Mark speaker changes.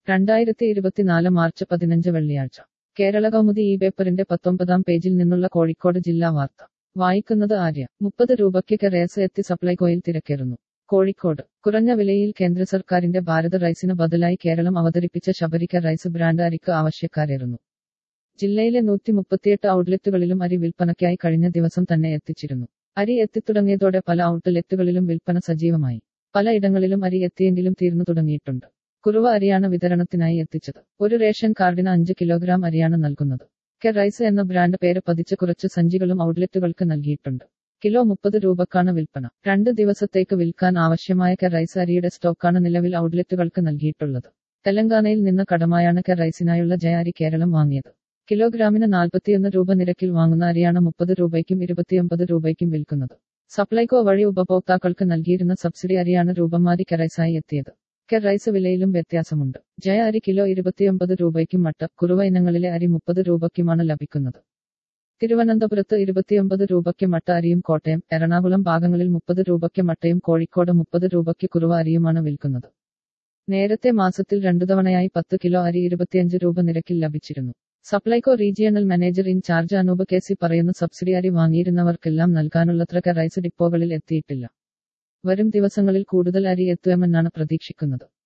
Speaker 1: രണ്ടായിരത്തി ഇരുപത്തിനാല് മാർച്ച് പതിനഞ്ച് വെള്ളിയാഴ്ച കേരള കൗമുദി ഈ പേപ്പറിന്റെ പത്തൊമ്പതാം പേജിൽ നിന്നുള്ള കോഴിക്കോട് ജില്ലാ വാർത്ത വായിക്കുന്നത് ആര്യ മുപ്പത് രൂപയ്ക്ക് റേസ് എത്തി സപ്ലൈകോയിൽ തിരക്കേറുന്നു കോഴിക്കോട് കുറഞ്ഞ വിലയിൽ കേന്ദ്ര സർക്കാരിന്റെ ഭാരത് റൈസിന് ബദലായി കേരളം അവതരിപ്പിച്ച ശബരിക്ക റൈസ് ബ്രാൻഡ് അരിക്ക് ആവശ്യക്കാരേറുന്നു ജില്ലയിലെ നൂറ്റി മുപ്പത്തിയെട്ട് ഔട്ട്ലെറ്റുകളിലും അരി വിൽപ്പനയ്ക്കായി കഴിഞ്ഞ ദിവസം തന്നെ എത്തിച്ചിരുന്നു അരി എത്തിത്തുടങ്ങിയതോടെ പല ഔട്ട്ലെറ്റുകളിലും വിൽപ്പന സജീവമായി പലയിടങ്ങളിലും അരി എത്തിയെങ്കിലും തീർന്നു തുടങ്ങിയിട്ടുണ്ട് കുറുവ അരിയാണ് വിതരണത്തിനായി എത്തിച്ചത് ഒരു റേഷൻ കാർഡിന് അഞ്ച് കിലോഗ്രാം അരിയാണ് നൽകുന്നത് കെ റൈസ് എന്ന ബ്രാൻഡ് പേര് പതിച്ച് കുറച്ച് സഞ്ചികളും ഔട്ട്ലെറ്റുകൾക്ക് നൽകിയിട്ടുണ്ട് കിലോ മുപ്പത് രൂപക്കാണ് വിൽപ്പന രണ്ട് ദിവസത്തേക്ക് വിൽക്കാൻ ആവശ്യമായ കെ റൈസ് അരിയുടെ സ്റ്റോക്കാണ് നിലവിൽ ഔട്ട്ലെറ്റുകൾക്ക് നൽകിയിട്ടുള്ളത് തെലങ്കാനയിൽ നിന്ന് കടമായാണ് കെ റൈസിനായുള്ള ജയ അരി കേരളം വാങ്ങിയത് കിലോഗ്രാമിന് നാൽപ്പത്തിയൊന്ന് രൂപ നിരക്കിൽ വാങ്ങുന്ന അരിയാണ് മുപ്പത് രൂപയ്ക്കും ഇരുപത്തിയൊമ്പത് രൂപയ്ക്കും വിൽക്കുന്നത് സപ്ലൈകോ വഴി ഉപഭോക്താക്കൾക്ക് നൽകിയിരുന്ന സബ്സിഡി അരിയാണ് രൂപം മാറി കെറൈസായി എത്തിയത് കെ റൈസ് വിലയിലും വ്യത്യാസമുണ്ട് ജയ അരി കിലോ ഇരുപത്തിയൊമ്പത് രൂപയ്ക്കും മട്ട കുറുവ ഇനങ്ങളിലെ അരി മുപ്പത് രൂപയ്ക്കുമാണ് ലഭിക്കുന്നത് തിരുവനന്തപുരത്ത് ഇരുപത്തിയൊമ്പത് രൂപയ്ക്ക് മട്ട അരിയും കോട്ടയം എറണാകുളം ഭാഗങ്ങളിൽ മുപ്പത് രൂപയ്ക്ക് മട്ടയും കോഴിക്കോട് മുപ്പത് രൂപയ്ക്ക് കുറുവ അരിയുമാണ് വിൽക്കുന്നത് നേരത്തെ മാസത്തിൽ രണ്ടു തവണയായി പത്ത് കിലോ അരി ഇരുപത്തിയഞ്ച് രൂപ നിരക്കിൽ ലഭിച്ചിരുന്നു Supplyco regional manager incharge Anoop K C പറയുന്ന സബ്സിഡി അരി വാങ്ങിയിരുന്നവർക്കെല്ലാം നൽകാനുള്ളത്ര റൈസ് ഡിപ്പോകളിൽ എത്തിയിട്ടില്ല വരും ദിവസങ്ങളിൽ കൂടുതൽ അരി എത്തുമെന്നാണ് പ്രതീക്ഷിക്കുന്നത്